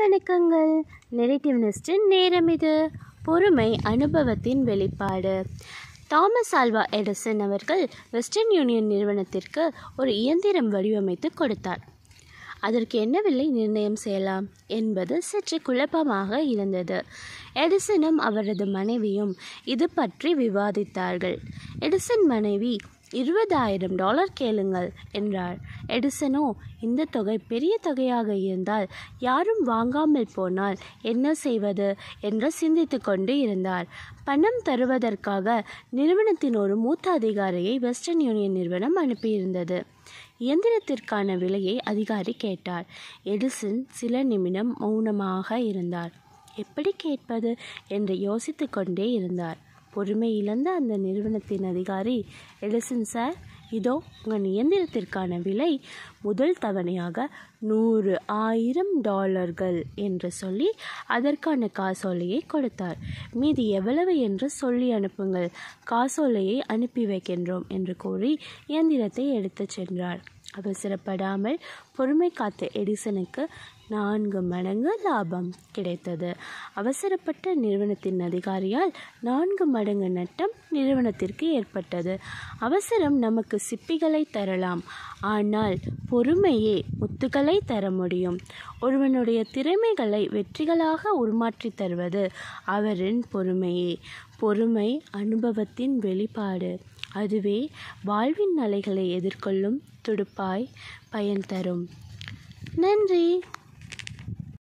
வணக்கங்கள் நெரேட்டிவ்னிஸ்டின் நேரம் இது பொறுமை அனுபவத்தின் வெளிப்பாடு தாமஸ் ஆல்வா எடிசன் அவர்கள் வெஸ்டர்ன் யூனியன் நிறுவனத்திற்கு ஒரு இயந்திரம் வடிவமைத்து கொடுத்தார் அதற்கு என்ன விலை நிர்ணயம் செய்யலாம் என்பது சற்று குழப்பமாக இருந்தது எடிசனும் அவரது மனைவியும் இது பற்றி விவாதித்தார்கள் எடிசன் மனைவி இருபதாயிரம் டாலர் கேளுங்கள் என்றார் எடிசனோ இந்த தொகை பெரிய தொகையாக இருந்தால் யாரும் வாங்காமல் போனால் என்ன செய்வது என்று சிந்தித்து கொண்டு இருந்தார் பணம் தருவதற்காக நிறுவனத்தின் ஒரு மூத்த அதிகாரியை வெஸ்டர்ன் யூனியன் நிறுவனம் அனுப்பியிருந்தது இயந்திரத்திற்கான விலையை அதிகாரி கேட்டார் எடிசன் சில நிமிடம் மௌனமாக இருந்தார் எப்படி கேட்பது என்று யோசித்து கொண்டே இருந்தார் பொறுமை இழந்த அந்த நிறுவனத்தின் அதிகாரி எடிசன் சார் இதோ உங்கள் இயந்திரத்திற்கான விலை முதல் தவணையாக நூறு ஆயிரம் டாலர்கள் என்று சொல்லி அதற்கான காசோலையை கொடுத்தார் மீதி எவ்வளவு என்று சொல்லி அனுப்புங்கள் காசோலையை அனுப்பி வைக்கின்றோம் என்று கூறி இயந்திரத்தை எடுத்துச் சென்றார் அவசரப்படாமல் பொறுமை காத்த எடிசனுக்கு நான்கு மடங்கு லாபம் கிடைத்தது அவசரப்பட்ட நிறுவனத்தின் அதிகாரியால் நான்கு மடங்கு நட்டம் நிறுவனத்திற்கு ஏற்பட்டது அவசரம் நமக்கு சிப்பிகளை தரலாம் ஆனால் பொறுமையே முத்துக்களை தர முடியும் ஒருவனுடைய திறமைகளை வெற்றிகளாக உருமாற்றி தருவது அவரின் பொறுமையே பொறுமை அனுபவத்தின் வெளிப்பாடு அதுவே வாழ்வின் அலைகளை எதிர்கொள்ளும் துடுப்பாய் பயன் தரும் நன்றி